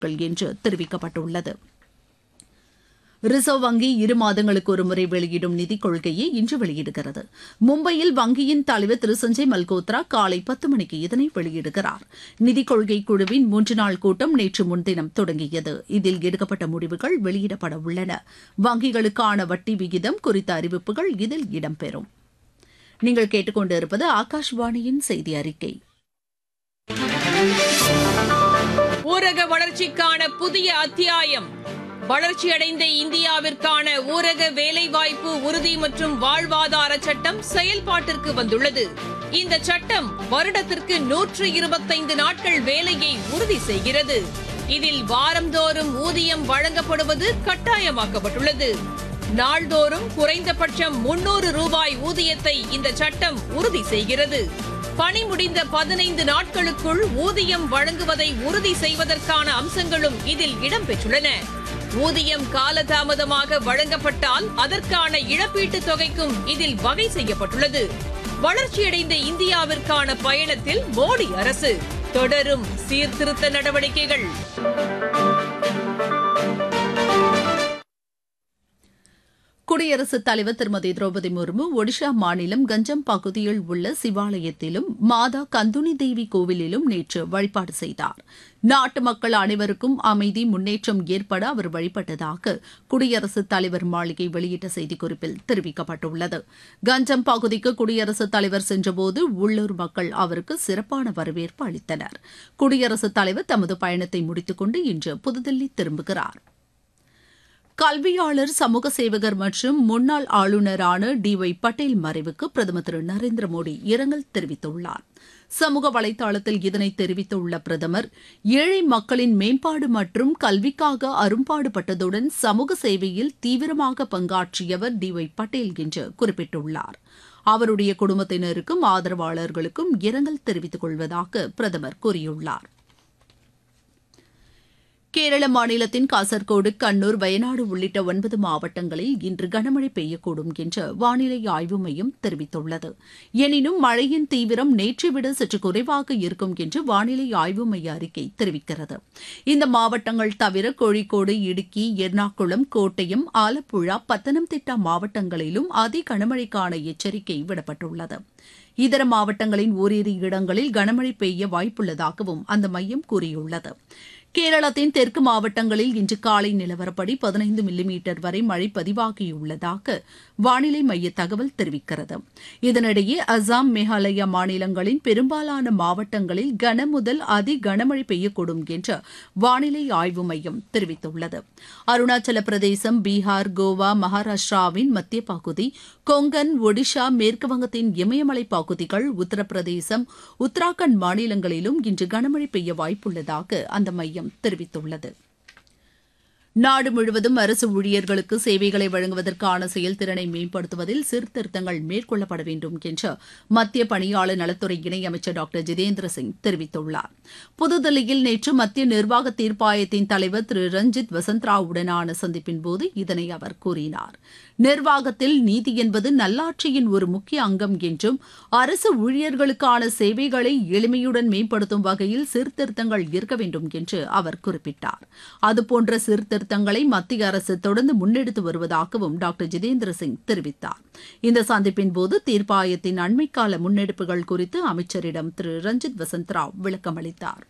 என்று தெரிவிக்கப்பட்டுள்ளது ரிசர்வ் வங்கி இரு மாதங்களுக்கு ஒருமுறை வெளியிடும் நிதிக் கொள்கையை இன்று வெளியிடுகிறது மும்பையில் வங்கியின் தலைவர் திரு சஞ்சய் மல்கோத்ரா காலை பத்து மணிக்கு இதனை வெளியிடுகிறார் நிதிக் கொள்கை குழுவின் மூன்று நாள் கூட்டம் நேற்று முன்தினம் தொடங்கியது இதில் எடுக்கப்பட்ட முடிவுகள் வெளியிடப்பட உள்ளன வங்கிகளுக்கான வட்டி விகிதம் குறித்த அறிவிப்புகள் இதில் இடம்பெறும் நீங்கள் கேட்டுக்கொண்டிருப்பது ஆகாஷ்வாணியின் செய்தி அறிக்கை ஊரக வளர்ச்சிக்கான புதிய அத்தியாயம் வளர்ச்சியடைந்த இந்தியாவிற்கான ஊரக வேலைவாய்ப்பு உறுதி மற்றும் வாழ்வாதார சட்டம் செயல்பாட்டிற்கு வந்துள்ளது இந்த சட்டம் வருடத்திற்கு நூற்று இருபத்தைந்து நாட்கள் வேலையை உறுதி செய்கிறது இதில் வாரந்தோறும் ஊதியம் வழங்கப்படுவது கட்டாயமாக்கப்பட்டுள்ளது நாள்தோறும் குறைந்தபட்சம் முன்னூறு ரூபாய் ஊதியத்தை இந்த சட்டம் உறுதி செய்கிறது பணி முடிந்த பதினைந்து நாட்களுக்குள் ஊதியம் வழங்குவதை உறுதி செய்வதற்கான அம்சங்களும் இதில் இடம்பெற்றுள்ளன ஊதியம் காலதாமதமாக வழங்கப்பட்டால் அதற்கான இழப்பீட்டுத் தொகைக்கும் இதில் வகை செய்யப்பட்டுள்ளது வளர்ச்சியடைந்த இந்தியாவிற்கான பயணத்தில் மோடி அரசு தொடரும் சீர்திருத்த நடவடிக்கைகள் குடியரசுத் தலைவர் திருமதி திரௌபதி முர்மு ஒடிஷா மாநிலம் கஞ்சம் பகுதியில் உள்ள சிவாலயத்திலும் மாதா கந்துனி தேவி கோவிலிலும் நேற்று வழிபாடு செய்தார் நாட்டு மக்கள் அனைவருக்கும் அமைதி முன்னேற்றம் ஏற்பட அவர் வழிபட்டதாக குடியரசுத் தலைவர் மாளிகை வெளியிட்ட செய்திக்குறிப்பில் தெரிவிக்கப்பட்டுள்ளது கஞ்சம் பகுதிக்கு குடியரசுத் தலைவர் சென்றபோது உள்ளூர் மக்கள் அவருக்கு சிறப்பான வரவேற்பு அளித்தனர் குடியரசுத் தலைவர் தமது பயணத்தை முடித்துக்கொண்டு இன்று புதுதில்லி திரும்புகிறார் கல்வியாளர் சமூக சேவகர் மற்றும் முன்னாள் ஆளுநரான டி ஒய் பட்டேல் மறைவுக்கு பிரதமர் திரு நரேந்திர மோடி இரங்கல் தெரிவித்துள்ளார் சமூக வலைதளத்தில் இதனை தெரிவித்துள்ள பிரதமர் ஏழை மக்களின் மேம்பாடு மற்றும் கல்விக்காக அரும்பாடுபட்டதுடன் சமூக சேவையில் தீவிரமாக பங்காற்றியவர் டி ஒய் பட்டேல் என்று குறிப்பிட்டுள்ளார் அவருடைய குடும்பத்தினருக்கும் ஆதரவாளர்களுக்கும் இரங்கல் தெரிவித்துக் கொள்வதாக பிரதமர் கூறியுள்ளார் கேரள மாநிலத்தின் காசர்கோடு கண்ணூர் வயநாடு உள்ளிட்ட ஒன்பது மாவட்டங்களில் இன்று கனமழை பெய்யக்கூடும் என்று வானிலை ஆய்வு மையம் தெரிவித்துள்ளது எனினும் மழையின் தீவிரம் நேற்றை விட சற்று குறைவாக இருக்கும் என்று வானிலை ஆய்வு மைய அறிக்கை தெரிவிக்கிறது இந்த மாவட்டங்கள் தவிர கோழிக்கோடு இடுக்கி எர்ணாகுளம் கோட்டயம் ஆலப்புழா பத்தனம்திட்டா மாவட்டங்களிலும் அதி கனமழைக்கான எச்சரிக்கை விடப்பட்டுள்ளது இதர மாவட்டங்களின் ஓரிரு இடங்களில் கனமழை பெய்ய வாய்ப்புள்ளதாகவும் அந்த மையம் கூறியுள்ளது கேரளத்தின் தெற்கு மாவட்டங்களில் இன்று காலை நிலவரப்படி பதினைந்து மில்லிமீட்டர் வரை மழை பதிவாகியுள்ளதாக வானிலை மைய தகவல் தெரிவிக்கிறது இதனிடையே அசாம் மேகாலயா மாநிலங்களின் பெரும்பாலான மாவட்டங்களில் கன முதல் அதி கனமழை பெய்யக்கூடும் என்று வானிலை ஆய்வு மையம் தெரிவித்துள்ளது அருணாச்சல பிரதேசம் பீகார் கோவா மகாராஷ்டிராவின் மத்திய பகுதி கொங்கன் ஒடிஷா மேற்குவங்கத்தின் இமயமலை பகுதிகள் உத்தரப்பிரதேசம் உத்தராகண்ட் மாநிலங்களிலும் இன்று கனமழை பெய்ய வாய்ப்புள்ளதாக அந்த மையம் தெரிவித்துள்ளது நாடு முழுவதும் அரசு ஊழியர்களுக்கு சேவைகளை வழங்குவதற்கான செயல்திறனை மேம்படுத்துவதில் சீர்திருத்தங்கள் மேற்கொள்ளப்பட வேண்டும் என்று மத்திய பணியாளர் நலத்துறை இணையமைச்சர் டாக்டர் ஜிதேந்திர சிங் தெரிவித்துள்ளார் புதுதில்லியில் நேற்று மத்திய நிர்வாக தீர்ப்பாயத்தின் தலைவர் திரு ரஞ்சித் வசந்த்ராவுடனான சந்திப்பின் போது இதனை அவர் கூறினார் நிர்வாகத்தில் நீதி என்பது நல்லாட்சியின் ஒரு முக்கிய அங்கம் என்றும் அரசு ஊழியர்களுக்கான சேவைகளை எளிமையுடன் மேம்படுத்தும் வகையில் சீர்திருத்தங்கள் இருக்க வேண்டும் என்று அவர் குறிப்பிட்டார் அதுபோன்ற சீர்திருத்தங்களை மத்திய அரசு தொடர்ந்து முன்னெடுத்து வருவதாகவும் டாக்டர் ஜிதேந்திர சிங் தெரிவித்தார் இந்த சந்திப்பின் போது தீர்ப்பாயத்தின் அண்மைக்கால முன்னெடுப்புகள் குறித்து அமைச்சரிடம் திரு ரஞ்சித் வசந்த்ராவ் விளக்கமளித்தார்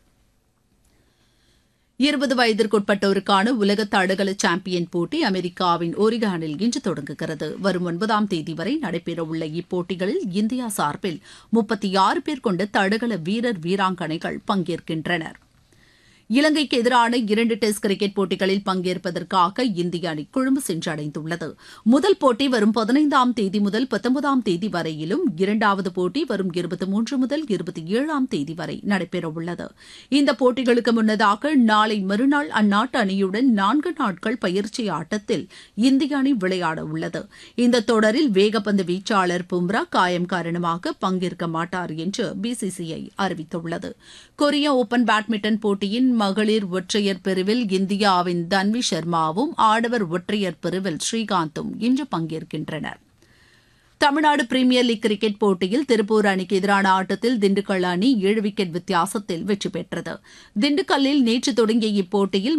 இருபது வயதிற்குட்பட்டோருக்கான உலக தடகள சாம்பியன் போட்டி அமெரிக்காவின் ஓரிகானில் இன்று தொடங்குகிறது வரும் ஒன்பதாம் தேதி வரை நடைபெறவுள்ள இப்போட்டிகளில் இந்தியா சார்பில் முப்பத்தி ஆறு பேர் கொண்ட தடகள வீரர் வீராங்கனைகள் பங்கேற்கின்றனர் இலங்கைக்கு எதிரான இரண்டு டெஸ்ட் கிரிக்கெட் போட்டிகளில் பங்கேற்பதற்காக இந்திய அணி கொழும்பு சென்றடைந்துள்ளது முதல் போட்டி வரும் பதினைந்தாம் தேதி முதல் பத்தொன்பதாம் தேதி வரையிலும் இரண்டாவது போட்டி வரும் இருபத்தி மூன்று முதல் இருபத்தி ஏழாம் தேதி வரை நடைபெறவுள்ளது இந்த போட்டிகளுக்கு முன்னதாக நாளை மறுநாள் அந்நாட்டு அணியுடன் நான்கு நாட்கள் பயிற்சி ஆட்டத்தில் இந்திய அணி விளையாட உள்ளது இந்த தொடரில் வேகப்பந்து வீச்சாளர் பும்ரா காயம் காரணமாக பங்கேற்க மாட்டார் என்று பிசிசிஐ அறிவித்துள்ளது கொரிய ஓபன் பேட்மிண்டன் போட்டியின் மகளிர் ஒற்றையர் பிரிவில் இந்தியாவின் தன்வி சர்மாவும் ஆடவர் ஒற்றையர் பிரிவில் ஸ்ரீகாந்தும் இன்று பங்கேற்கின்றனர் தமிழ்நாடு பிரீமியர் லீக் கிரிக்கெட் போட்டியில் திருப்பூர் அணிக்கு எதிரான ஆட்டத்தில் திண்டுக்கல் அணி ஏழு விக்கெட் வித்தியாசத்தில் வெற்றி பெற்றது திண்டுக்கல்லில் நேற்று தொடங்கிய இப்போட்டியில்